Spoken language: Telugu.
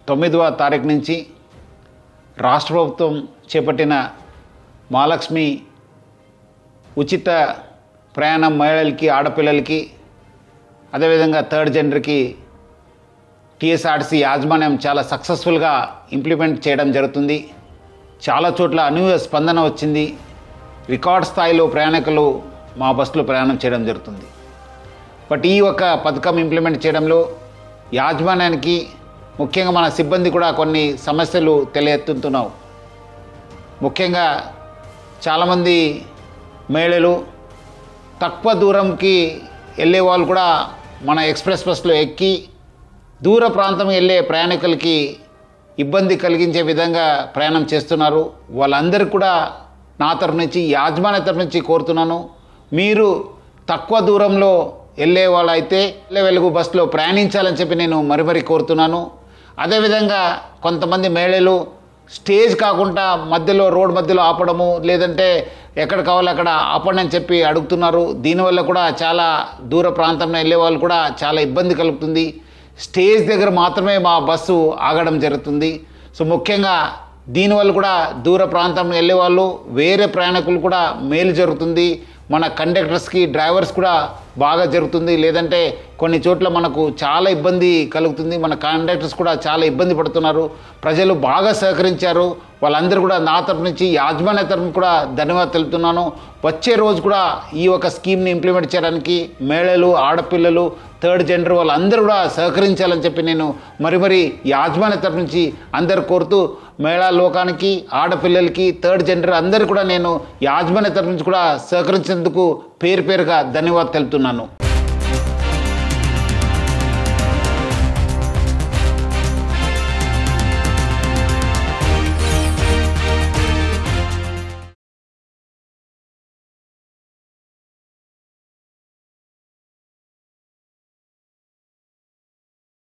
తొమ్మిదవ తారీఖు నుంచి రాష్ట్ర ప్రభుత్వం చేపట్టిన మహాలక్ష్మి ఉచిత ప్రయాణం మహిళలకి ఆడపిల్లలకి అదేవిధంగా థర్డ్ జెండర్కి టీఎస్ఆర్టీసీ యాజమాన్యం చాలా సక్సెస్ఫుల్గా ఇంప్లిమెంట్ చేయడం జరుగుతుంది చాలా చోట్ల అనూహ్య స్పందన వచ్చింది రికార్డ్ స్థాయిలో ప్రయాణికులు మా బస్సులో ప్రయాణం చేయడం జరుగుతుంది బట్ ఈ ఒక పథకం ఇంప్లిమెంట్ చేయడంలో యాజమాన్యానికి ముఖ్యంగా మన సిబ్బంది కూడా కొన్ని సమస్యలు తెలియెత్తుతున్నావు ముఖ్యంగా చాలామంది మహిళలు తక్కువ దూరంకి వెళ్ళే వాళ్ళు కూడా మన ఎక్స్ప్రెస్ బస్సులో ఎక్కి దూర ప్రాంతం వెళ్ళే ప్రయాణికులకి ఇబ్బంది కలిగించే విధంగా ప్రయాణం చేస్తున్నారు వాళ్ళందరికీ కూడా నా తరఫు నుంచి యాజమాన్య తరఫు నుంచి కోరుతున్నాను మీరు తక్కువ దూరంలో వెళ్ళే వాళ్ళైతే వెళ్ళే వెలుగు బస్సులో ప్రయాణించాలని చెప్పి నేను మరి మరీ కోరుతున్నాను అదేవిధంగా కొంతమంది మహిళలు స్టేజ్ కాకుండా మధ్యలో రోడ్ మధ్యలో ఆపడము లేదంటే ఎక్కడ కావాలో అక్కడ ఆపండి అని చెప్పి అడుగుతున్నారు దీనివల్ల కూడా చాలా దూర ప్రాంతంలో వెళ్ళే వాళ్ళు కూడా చాలా ఇబ్బంది కలుగుతుంది స్టేజ్ దగ్గర మాత్రమే మా బస్సు ఆగడం జరుగుతుంది సో ముఖ్యంగా దీనివల్ల కూడా దూర ప్రాంతం వెళ్ళే వాళ్ళు వేరే ప్రయాణికులు కూడా మేలు జరుగుతుంది మన కండక్టర్స్కి డ్రైవర్స్ కూడా బాగా జరుగుతుంది లేదంటే కొన్ని చోట్ల మనకు చాలా ఇబ్బంది కలుగుతుంది మన కండక్టర్స్ కూడా చాలా ఇబ్బంది పడుతున్నారు ప్రజలు బాగా సహకరించారు వాళ్ళందరూ కూడా నా తరపు నుంచి యాజమాన్య తరపు కూడా ధన్యవాదాలు తెలుపుతున్నాను వచ్చే రోజు కూడా ఈ ఒక స్కీమ్ని ఇంప్లిమెంట్ చేయడానికి మహిళలు ఆడపిల్లలు థర్డ్ జెండర్ వాళ్ళందరూ కూడా సహకరించాలని చెప్పి నేను మరి మరి యాజమాన్య తరపు నుంచి అందరు కోరుతూ మహిళా లోకానికి ఆడపిల్లలకి థర్డ్ జెండర్ అందరు కూడా నేను యాజమాన్య తరపు నుంచి కూడా సహకరించినందుకు పేరు పేరుగా ధన్యవాదాలు తెలుపుతున్నాను